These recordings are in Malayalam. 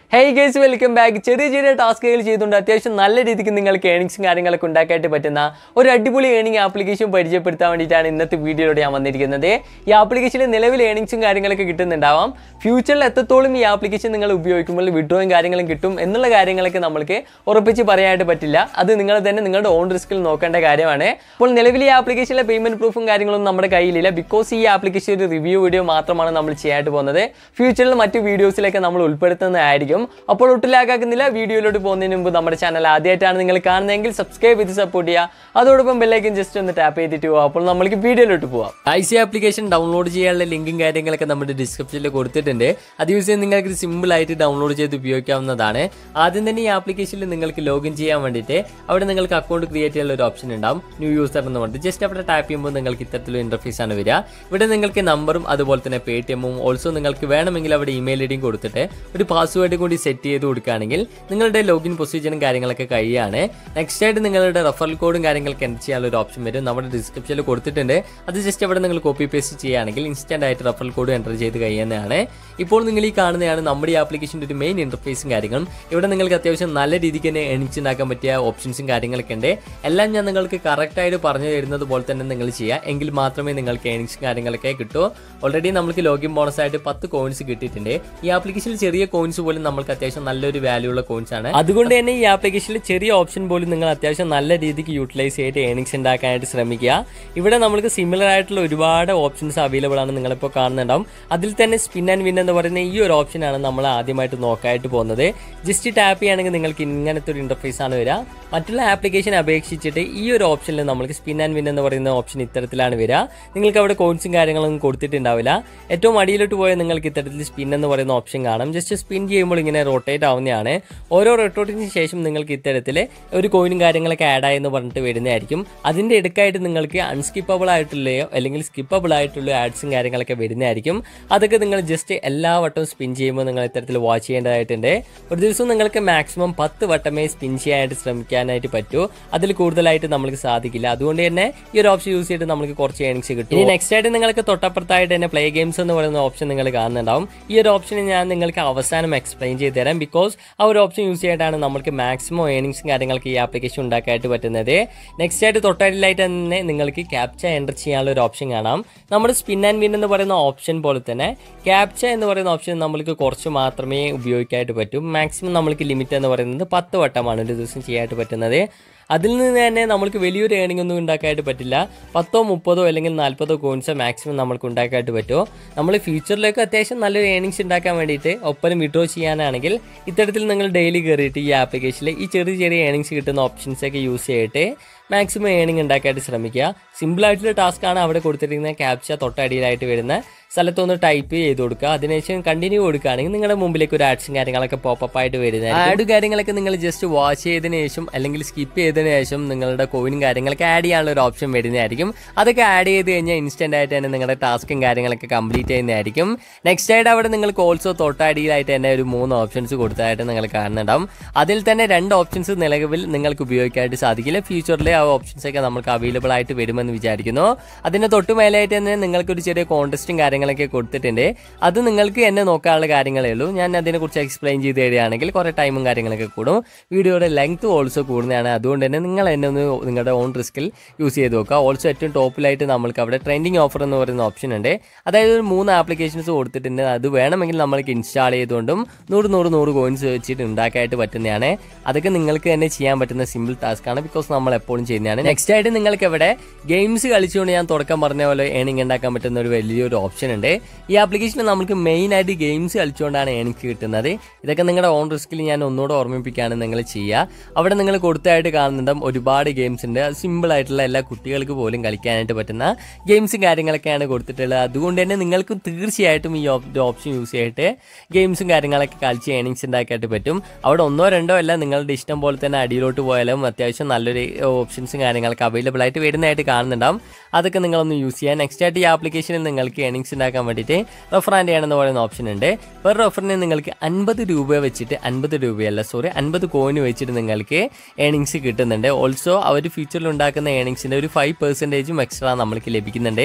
ഹേയ് ഗേസ് വെൽക്കം ബാക്ക് ചെറിയ ചെറിയ ടാസ്കുകൾ ചെയ്തുകൊണ്ട് അത്യാവശ്യം നല്ല രീതിക്ക് നിങ്ങൾക്ക് ഏണിങ്സും കാര്യങ്ങളൊക്കെ ഉണ്ടാക്കാനായിട്ട് പറ്റുന്ന ഒരു അടിപൊളി ഏണിംഗ് ആപ്ലിക്കേഷൻ പരിചയപ്പെടുത്താൻ വേണ്ടിയിട്ടാണ് ഇന്നത്തെ വീഡിയോയിലൂടെ ഞാൻ വന്നിരിക്കുന്നത് ഈ ആപ്ലിക്കേഷനിൽ നിലവിൽ ഏണിങ്സും കാര്യങ്ങളൊക്കെ കിട്ടുന്നുണ്ടാവാം ഫ്യൂച്ചറിൽ എത്രത്തോളം ഈ ആപ്ലിക്കേഷൻ നിങ്ങൾ ഉപയോഗിക്കുമ്പോൾ വിഡ്രോയും കാര്യങ്ങളും കിട്ടും എന്നുള്ള കാര്യങ്ങളൊക്കെ നമ്മൾക്ക് ഉറപ്പിച്ച് പറയാനായിട്ട് പറ്റില്ല അത് നിങ്ങൾ തന്നെ നിങ്ങളുടെ ഓൺ റിസ്കിൽ നോക്കേണ്ട കാര്യമാണ് അപ്പോൾ നിലവിൽ ഈ ആപ്ലിക്കേഷനിലെ പേയ്മെന്റ് പ്രൂഫും കാര്യങ്ങളൊന്നും നമ്മുടെ കയ്യിലില്ല ബിക്കോസ് ഈ ആപ്ലിക്കേഷൻ ഒരു റിവ്യൂ വീഡിയോ മാത്രമാണ് നമ്മൾ ചെയ്യാനായിട്ട് പോകുന്നത് ഫ്യൂച്ചറിൽ മറ്റു വീഡിയോസിലൊക്കെ നമ്മൾ ഉൾപ്പെടുത്തുന്നതായിരിക്കും അപ്പോൾ ഒട്ടിലാക്കാക്കുന്നില്ല വീഡിയോയിലോട്ട് പോകുന്നതിന് മുമ്പ് നമ്മുടെ ചാനൽ ആദ്യമായിട്ടാണ് നിങ്ങൾ കാണുന്നതെങ്കിൽ സബ്സ്ക്രൈബ് ചെയ്ത് സപ്പോർട്ട് ചെയ്യുക അതോടൊപ്പം ബെല്ലൈക്കൻ ജസ്റ്റ് ഒന്ന് ടാപ്പ് ചെയ്തിട്ട് പോകാം അപ്പോൾ നമ്മൾക്ക് വീഡിയോയിലോട്ട് പോവാം ഐ സി ആപ്ലിക്കേഷൻ ഡൗൺലോഡ് ചെയ്യാനുള്ള ലിങ്കും കാര്യങ്ങളൊക്കെ നമ്മുടെ ഡിസ്ക്രിപ്ഷനിൽ കൊടുത്തിട്ടുണ്ട് അത് യൂസ് ചെയ്ത് നിങ്ങൾക്ക് സിമ്പിൾ ആയിട്ട് ഡൗൺലോഡ് ചെയ്ത് ഉപയോഗിക്കാവുന്നതാണ് ആദ്യം തന്നെ ഈ ആപ്ലിക്കേഷനിൽ നിങ്ങൾക്ക് ലോഗിൻ ചെയ്യാൻ വേണ്ടിയിട്ട് അവിടെ നിങ്ങൾക്ക് അക്കൗണ്ട് ക്രിയേറ്റ് ചെയ്യാനുള്ള ഒരു ഓപ്ഷൻ ഉണ്ടാവും ന്യൂ യൂസർ എന്ന് പറഞ്ഞിട്ട് ജസ്റ്റ് അവിടെ ടാപ്പ് ചെയ്യുമ്പോൾ നിങ്ങൾക്ക് ഇത്തരത്തിലുള്ള ഇന്റർഫേസ് ആണ് വരിക ഇവിടെ നിങ്ങൾക്ക് നമ്പറും അതുപോലെ തന്നെ പേ ടി എമ്മും ഓൾസോ നിങ്ങൾക്ക് വേണമെങ്കിൽ അവിടെ ഇമെയിൽ ഐ ഡിയും കൊടുത്തിട്ട് ഒരു പാസ്വേഡ് കൂടി സെറ്റ് ചെയ്ത് കൊടുക്കുകയാണെങ്കിൽ നിങ്ങളുടെ ലോഗിൻ പ്രൊസീജിയറും കാര്യങ്ങളൊക്കെ കഴിയാണ് നെക്സ്റ്റ് ആയിട്ട് നിങ്ങളുടെ റെഫറൽ കോഡും കാര്യങ്ങളൊക്കെ എൻ്റർ ചെയ്യാനുള്ള ഒരു ഓപ്ഷൻ വരും നമ്മുടെ ഡിസ്ക്രിപ്ഷനിൽ കൊടുത്തിട്ടുണ്ട് അത് ജസ്റ്റ് അവിടെ നിങ്ങൾ കോപ്പി പേസ്റ്റ് ചെയ്യുകയാണെങ്കിൽ ഇൻസ്റ്റന്റ് ആയിട്ട് റെഫറൽ കോഡ് എൻ്റർ ചെയ്ത് കഴിയുന്നതാണ് ഇപ്പോൾ നിങ്ങൾ ഈ കാണുന്നതാണ് നമ്മുടെ ഈ ആപ്ലിക്കേഷൻ്റെ ഒരു മെയിൻ ഇന്റർഫേസും കാര്യങ്ങളും ഇവിടെ നിങ്ങൾക്ക് അത്യാവശ്യം നല്ല രീതിക്ക് തന്നെ എണിച്ച് ഉണ്ടാക്കാൻ പറ്റിയ ഓപ്ഷൻസും കാര്യങ്ങളൊക്കെ ഉണ്ട് എല്ലാം ഞാൻ നിങ്ങൾക്ക് കറക്റ്റായിട്ട് പറഞ്ഞു തരുന്നത് പോലെ തന്നെ നിങ്ങൾ ചെയ്യുക എങ്കിൽ മാത്രമേ നിങ്ങൾക്ക് ഏണിങ്സും കാര്യങ്ങളൊക്കെ കിട്ടൂ ഓൾറെഡി നമുക്ക് ലോഗിൻ ബോണസ് ആയിട്ട് പത്ത് കോയിൻസ് കിട്ടിയിട്ടുണ്ട് ഈ ആപ്ലിക്കേഷനിൽ ചെറിയ കോയിൻസ് പോലും നമുക്ക് അത്യാവശ്യം നല്ലൊരു വാല്യൂ ഉള്ള കോയിൻസ് ആണ് അതുകൊണ്ട് തന്നെ ഈ ആപ്ലിക്കേഷനിൽ ചെറിയ ഓപ്ഷൻ പോലും നിങ്ങൾ അത്യാവശ്യം നല്ല രീതിക്ക് യൂട്ടിലൈസ് ചെയ്തിട്ട് ഏണിങ്സ് ഉണ്ടാക്കാനായിട്ട് ശ്രമിക്കുക ഇവിടെ നമുക്ക് സിമിലർ ആയിട്ടുള്ള ഒരുപാട് ഓപ്ഷൻസ് അവൈലബിൾ ആണ് നിങ്ങളിപ്പോൾ കാണുന്നുണ്ടാവും അതിൽ തന്നെ സ്പിൻ ആൻഡ് വിൻ എന്ന് പറയുന്ന ഈ ഒരു ഓപ്ഷനാണ് നമ്മൾ ആദ്യമായിട്ട് നോക്കാനായിട്ട് പോകുന്നത് ജസ്റ്റ് ടാപ്പ് ചെയ്യുകയാണെങ്കിൽ നിങ്ങൾക്ക് ഇങ്ങനത്തെ ഒരു ഇന്റർഫേസ് ആണ് വരിക മറ്റുള്ള ആപ്ലിക്കേഷൻ അപേക്ഷിച്ചിട്ട് ഈ ഒരു ഓപ്ഷനിൽ നമുക്ക് സ്പിൻ ആൻഡ് വിൻ എന്ന് പറയുന്ന ഓപ്ഷൻ ഇത്തരത്തിലാണ് വരിക നിങ്ങൾക്ക് അവിടെ കോയിൻസും കാര്യങ്ങളൊന്നും കൊടുത്തിട്ടുണ്ടാവില്ല ഏറ്റവും അടിയിലോട്ട് പോയാൽ നിങ്ങൾക്ക് ഇത്തരത്തിൽ സ്പിൻ എന്ന് പറയുന്ന ഓപ്ഷൻ കാണാം ജസ്റ്റ് സ്പിൻ ചെയ്യുമ്പോൾ ഇങ്ങനെ റൊട്ടേറ്റ് ആവുന്നതാണ് ഓരോ റൊട്ടേറ്റിന് ശേഷം നിങ്ങൾക്ക് ഇത്തരത്തിൽ ഒരു കോയിനും കാര്യങ്ങളൊക്കെ ആഡ് ആയെന്ന് പറഞ്ഞിട്ട് വരുന്നതായിരിക്കും അതിൻ്റെ ഇടയ്ക്കായിട്ട് നിങ്ങൾക്ക് അൺസ്കിപ്പബിൾ ആയിട്ടുള്ളയോ അല്ലെങ്കിൽ സ്കിപ്പബിൾ ആയിട്ടുള്ള ആഡ്സും കാര്യങ്ങളൊക്കെ വരുന്നതായിരിക്കും അതൊക്കെ നിങ്ങൾ ജസ്റ്റ് എല്ലാ വട്ടവും സ്പിൻ ചെയ്യുമ്പോൾ നിങ്ങൾ ഇത്തരത്തിൽ വാച്ച് ചെയ്യേണ്ടതായിട്ടുണ്ട് ഒരു ദിവസം നിങ്ങൾക്ക് മാക്സിമം പത്ത് വട്ടമേ സ്പിൻ ചെയ്യാനായിട്ട് ശ്രമിക്കാനായിട്ട് പറ്റൂ അതിൽ കൂടുതലായിട്ട് നമുക്ക് സാധിക്കില്ല അതുകൊണ്ട് തന്നെ ഈ ഒരു ഓപ്ഷൻ യൂസ് ചെയ്തിട്ട് നമുക്ക് കുറച്ച് ഏണിങ്സ് കിട്ടും ഇനി നെക്സ്റ്റ് ആയിട്ട് നിങ്ങൾക്ക് തൊട്ടപ്പുറത്തായിട്ട് തന്നെ പ്ലേ ഗെയിംസ് എന്ന് പറയുന്ന ഓപ്ഷൻ നിങ്ങൾ കാണുന്നുണ്ടാവും ഈ ഒരു ഓപ്ഷൻ ഞാൻ നിങ്ങൾക്ക് അവസാനം എക്സ്പ്ലെയിൻ ചെയ്ത് തരാം ബിക്കോസ് ആ ഒരു ഓപ്ഷൻ യൂസ് ചെയ്തിട്ടാണ് നമുക്ക് മാക്സിമം ഏണിങ്സും കാര്യങ്ങൾക്ക് ഈ ആപ്ലിക്കേഷൻ ഉണ്ടാക്കാനായിട്ട് പറ്റുന്നത് നെക്സ്റ്റ് ആയിട്ട് തൊട്ടടിയിലായിട്ട് തന്നെ നിങ്ങൾക്ക് ക്യാപ്ച എൻ്റർ ചെയ്യാനുള്ള ഒരു ഓപ്ഷൻ കാണാം നമ്മുടെ സ്പിൻ ആൻഡ് വിൻ എന്ന് പറയുന്ന ഓപ്ഷൻ പോലെ തന്നെ ക്യാപ്ച എന്ന് പറയുന്ന ഓപ്ഷൻ നമ്മൾക്ക് കുറച്ച് മാത്രമേ ഉപയോഗിക്കാനായിട്ട് പറ്റൂ മാക്സിമം നമ്മൾക്ക് ലിമിറ്റ് എന്ന് പറയുന്നത് പത്ത് വട്ടമാണ് ഒരു ദിവസം ചെയ്യാനായിട്ട് പറ്റുന്നത് അതിൽ നിന്ന് തന്നെ നമ്മൾക്ക് വലിയൊരു ഏണിംഗ് ഒന്നും ഉണ്ടാക്കാനായിട്ട് പറ്റില്ല പത്തോ മുപ്പതോ അല്ലെങ്കിൽ നാൽപ്പതോ കോയിൻസോ മാക്സിമം നമുക്ക് ഉണ്ടാക്കാനായിട്ട് പറ്റുമോ നമ്മൾ ഫ്യൂച്ചറിലേക്ക് അത്യാവശ്യം നല്ലൊരു ഏണിങ്സ് ഉണ്ടാക്കാൻ വേണ്ടിയിട്ട് ഒപ്പനം വിഡ്രോ ചെയ്യാനാണെങ്കിൽ ഇത്തരത്തിൽ നിങ്ങൾ ഡെയിലി കയറിയിട്ട് ഈ ആപ്ലിക്കേഷനിൽ ഈ ചെറിയ ചെറിയ ഏണിങ്സ് കിട്ടുന്ന ഓപ്ഷൻസ് ഒക്കെ യൂസ് ചെയ്തിട്ട് മാക്സിമം ഏണിംഗ് ഉണ്ടാക്കാനായിട്ട് ശ്രമിക്കുക സിമ്പിളായിട്ടുള്ള ടാസ്ക്കാണ് അവിടെ കൊടുത്തിരിക്കുന്ന ക്യാപ്ച തൊട്ടടിയിലായിട്ട് വരുന്ന സ്ഥലത്തൊന്ന് ടൈപ്പ് ചെയ്ത് കൊടുക്കുക അതിനുശേഷം കണ്ടിന്യൂ കൊടുക്കുകയാണെങ്കിൽ നിങ്ങളുടെ മുമ്പിലേക്ക് ഒരു ആഡ്സും കാര്യങ്ങളൊക്കെ പോപ്പപ്പ് ആയിട്ട് വരുന്നത് ആഡ് കാര്യങ്ങളൊക്കെ നിങ്ങൾ ജസ്റ്റ് വാച്ച് ചെയ്തതിന് ശേഷം അല്ലെങ്കിൽ സ്കിപ്പ് ചെയ്തതിന് ശേഷം നിങ്ങളുടെ കോയിനും കാര്യങ്ങളൊക്കെ ആഡ് ചെയ്യാനുള്ള ഒരു ഓപ്ഷൻ വരുന്നതായിരിക്കും അതൊക്കെ ആഡ് ചെയ്ത് കഴിഞ്ഞാൽ ഇൻസ്റ്റന്റ് ആയിട്ട് തന്നെ നിങ്ങളുടെ ടാസ്കും കാര്യങ്ങളൊക്കെ കംപ്ലീറ്റ് ചെയ്യുന്നതായിരിക്കും നെക്സ്റ്റ് ആയിട്ട് അവിടെ നിങ്ങൾക്ക് ഓൾസോ തൊട്ടടിയിലായിട്ട് തന്നെ ഒരു മൂന്ന് ഓപ്ഷൻസ് കൊടുത്തതായിട്ട് നിങ്ങൾ കാണുന്നുണ്ടാവും അതിൽ തന്നെ രണ്ട് ഓപ്ഷൻസ് നിലവിൽ നിങ്ങൾക്ക് ഉപയോഗിക്കാനായിട്ട് സാധിക്കില്ല ഫ്യൂച്ചറിൽ ആ ഓപ്ഷൻസ് ഒക്കെ നമുക്ക് അവൈലബിൾ ആയിട്ട് വരുമെന്ന് വിചാരിക്കുന്നു അതിന് തൊട്ട് മേലായിട്ട് തന്നെ നിങ്ങൾക്കൊരു ചെറിയ കോൺടെസ്റ്റും കാര്യങ്ങളൊക്കെ കൊടുത്തിട്ടുണ്ട് അത് നിങ്ങൾക്ക് എന്നെ നോക്കാനുള്ള കാര്യങ്ങളേ ഉള്ളൂ ഞാൻ അതിനെക്കുറിച്ച് എക്സ്പ്ലെയിൻ ചെയ്ത് തരികയാണെങ്കിൽ കുറേ ടൈമും കാര്യങ്ങളൊക്കെ കൂടും വീഡിയോയുടെ ലെങ്ത് ഓൾസോ കൂടുന്നതാണ് അതുകൊണ്ട് തന്നെ നിങ്ങൾ എന്നെ ഒന്ന് നിങ്ങളുടെ ഓൺ റിസ്കിൽ യൂസ് ചെയ്ത് നോക്കുക ഓൾസോ ഏറ്റവും ടോപ്പിലായിട്ട് നമ്മൾക്ക് അവിടെ ട്രെൻഡിങ് ഓഫർ എന്ന് പറയുന്ന ഓപ്ഷൻ ഉണ്ട് അതായത് ഒരു മൂന്ന് ആപ്ലിക്കേഷൻസ് കൊടുത്തിട്ടുണ്ട് അത് വേണമെങ്കിൽ നമ്മൾക്ക് ഇൻസ്റ്റാൾ ചെയ്തുകൊണ്ടും നൂറ് നൂറ് നൂറ് കോയിൻസ് വെച്ചിട്ട് ഉണ്ടാക്കാനായിട്ട് പറ്റുന്നതാണ് അതൊക്കെ നിങ്ങൾക്ക് തന്നെ ചെയ്യാൻ പറ്റുന്ന സിമ്പിൾ ടാസ്ക് ആണ് ബിക്കോസ് നമ്മൾ എപ്പോഴും ചെയ്യുന്നതാണ് നെക്സ്റ്റ് ആയിട്ട് നിങ്ങൾക്ക് ഇവിടെ ഗെയിംസ് കളിച്ചുകൊണ്ട് ഞാൻ തുടക്കം പറഞ്ഞ പോലെ ഏണിംഗ് ഉണ്ടാക്കാൻ പറ്റുന്ന ഒരു വലിയൊരു ഓപ്ഷൻ ഉണ്ട് ഈ ആപ്ലിക്കേഷനിൽ നമുക്ക് മെയിൻ ആയിട്ട് ഗെയിംസ് കളിച്ചുകൊണ്ടാണ് എനിക്ക് കിട്ടുന്നത് ഇതൊക്കെ നിങ്ങളുടെ ഓൺ റിസ്കിൽ ഞാൻ ഒന്നുകൂടെ ഓർമ്മിപ്പിക്കുകയാണ് നിങ്ങൾ ചെയ്യുക അവിടെ നിങ്ങൾ കൊടുത്തായിട്ട് കാണുന്നുണ്ടാവും ഒരുപാട് ഗെയിംസ് ഉണ്ട് അത് സിമ്പിൾ ആയിട്ടുള്ള എല്ലാ കുട്ടികൾക്ക് പോലും കളിക്കാനായിട്ട് പറ്റുന്ന ഗെയിംസും കാര്യങ്ങളൊക്കെയാണ് കൊടുത്തിട്ടുള്ളത് അതുകൊണ്ട് തന്നെ നിങ്ങൾക്ക് തീർച്ചയായിട്ടും ഈ ഓപ്ഷൻ യൂസ് ചെയ്തിട്ട് ഗെയിംസും കാര്യങ്ങളൊക്കെ കളിച്ച് ഏണിങ്സ് ഉണ്ടാക്കാനായിട്ട് പറ്റും അവിടെ ഒന്നോ രണ്ടോ അല്ല നിങ്ങളുടെ ഇഷ്ടം പോലെ തന്നെ അടിയിലോട്ട് പോയാലും അത്യാവശ്യം നല്ലൊരു ഓപ്ഷൻസും കാര്യങ്ങളൊക്കെ അവൈലബിൾ ആയിട്ട് വരുന്നതായിട്ട് കാണുന്നുണ്ടാവും അതൊക്കെ നിങ്ങളൊന്ന് യൂസ് ചെയ്യാൻ നെക്സ്റ്റ് ആയിട്ട് ഈ ആപ്ലിക്കേഷനിൽ നിങ്ങൾക്ക് ഏണിങ്സ് ഉണ്ടാക്കാൻ വേണ്ടിയിട്ട് റെഫർ ആൻഡ് ചെയ്യണമെന്ന് പറയുന്ന ഓപ്ഷൻ ഉണ്ട് പെർ റെഫറിന് നിങ്ങൾക്ക് അൻപത് രൂപ വെച്ചിട്ട് അൻപത് രൂപയല്ല സോറി അൻപത് കോയിന് വെച്ചിട്ട് നിങ്ങൾക്ക് ഏണിങ്സ് കിട്ടുന്നുണ്ട് ഓൾസോ അവർ ഫ്യൂച്ചറിൽ ഉണ്ടാക്കുന്ന ഏണിങ്സിൻ്റെ ഒരു ഫൈവ് പെർസെൻറ്റേജും എക്സ്ട്രാ നമ്മൾക്ക് ലഭിക്കുന്നുണ്ട്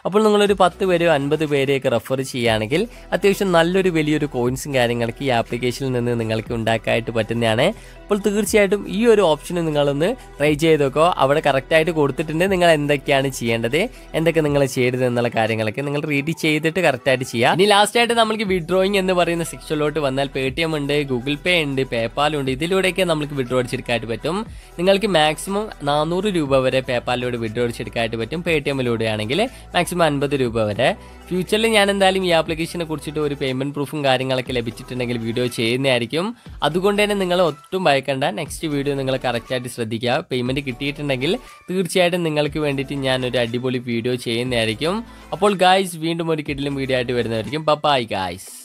അപ്പോൾ നിങ്ങളൊരു പത്ത് പേരെയോ അൻപത് പേരെയൊക്കെ റെഫർ ചെയ്യുകയാണെങ്കിൽ അത്യാവശ്യം നല്ലൊരു വലിയൊരു കോയിൻസും കാര്യങ്ങളൊക്കെ ഈ ആപ്ലിക്കേഷനിൽ നിന്ന് നിങ്ങൾക്ക് ഉണ്ടാക്കാനായിട്ട് പറ്റുന്നതാണ് അപ്പോൾ തീർച്ചയായിട്ടും ഈ ഒരു ഓപ്ഷൻ നിങ്ങളൊന്ന് ട്രൈ ചെയ്ത് നോക്കോ അവിടെ കറക്റ്റായിട്ട് കൊടുത്തിട്ടുണ്ട് നിങ്ങൾ എന്തൊക്കെയാണ് ചെയ്യേണ്ടത് എന്തൊക്കെ നിങ്ങൾ ചെയ്തത് എന്നുള്ള കാര്യങ്ങളൊക്കെ നിങ്ങൾ റീഡ് ചെയ്തിട്ട് കറക്റ്റായിട്ട് ചെയ്യുക ഇനി ലാസ്റ്റ് ആയിട്ട് നമുക്ക് വിഡ്രോയിങ് എന്ന് പറയുന്ന സെക്ഷനിലോട്ട് വന്നാൽ പേ ടി എം ഉണ്ട് ഗൂഗിൾ പേ ഉണ്ട് പേപ്പാൽ ഉണ്ട് ഇതിലൂടെയൊക്കെ നമുക്ക് വിഡ്രോ അടിച്ചെടുക്കാനായിട്ട് പറ്റും നിങ്ങൾക്ക് മാക്സിമം നാനൂറ് രൂപ വരെ പേപ്പാലിലൂടെ വിഡ്രോ അടിച്ചെടുക്കാനായിട്ട് പറ്റും പേ ടി എമ്മിലൂടെ ആണെങ്കിൽ മാക്സിമം അൻപത് രൂപ വരെ ഫ്യൂച്ചറിൽ ഞാൻ എന്തായാലും ഈ ആപ്ലിക്കേഷനെ കുറിച്ചിട്ട് ഒരു പേയ്മെന്റ് പ്രൂഫും കാര്യങ്ങളൊക്കെ ലഭിച്ചിട്ടുണ്ടെങ്കിൽ വീഡിയോ ചെയ്യുന്നതായിരിക്കും അതുകൊണ്ട് തന്നെ നിങ്ങൾ ഒട്ടും ഭയക്കണ്ട നെക്സ്റ്റ് വീഡിയോ നിങ്ങൾ കറക്റ്റായിട്ട് ശ്രദ്ധിക്കുക പേയ്മെന്റ് കിട്ടിയിട്ടുണ്ടെങ്കിൽ തീർച്ചയായിട്ടും നിങ്ങൾക്ക് വേണ്ടിയിട്ട് ഞാൻ ഒരു അടിപൊളി വീഡിയോ ചെയ്യുന്നതായിരിക്കും അപ്പോൾ ഗായ്സ് വീണ്ടും ഒരു കിടിലും വീഡിയോ ആയിട്ട് വരുന്നതായിരിക്കും ബൈ ഗായ്സ്